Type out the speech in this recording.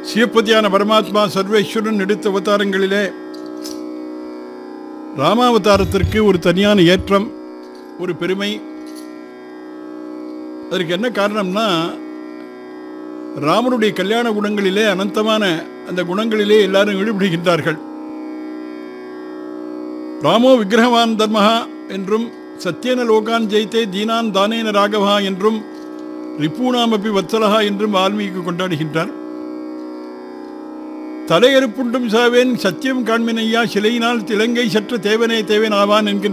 சிவப்பதியான பரமாத்மா சர்வேஸ்வரன் எடுத்த அவதாரங்களிலே ராமாவதாரத்திற்கு ஒரு தனியான ஏற்றம் ஒரு பெருமை அதற்கு என்ன காரணம்னா ராமனுடைய கல்யாண குணங்களிலே அனந்தமான அந்த குணங்களிலே எல்லாரும் ஈடுபடுகின்றார்கள் ராமோ விக்கிரகவான் தர்மஹா என்றும் சத்தியன லோகான் ஜெயித்தே தீனான் தானேன ராகவா என்றும் ரிப்பூணாமப்பி வத்சலகா என்றும் வால்மீகி கொண்டாடுகின்றார் தலையறுப்புண்டும் சாவேன் சத்தியம் காண்மினையா சிலையினால் திலங்கை சற்ற தேவனே தேவன் ஆவான் என்கின்ற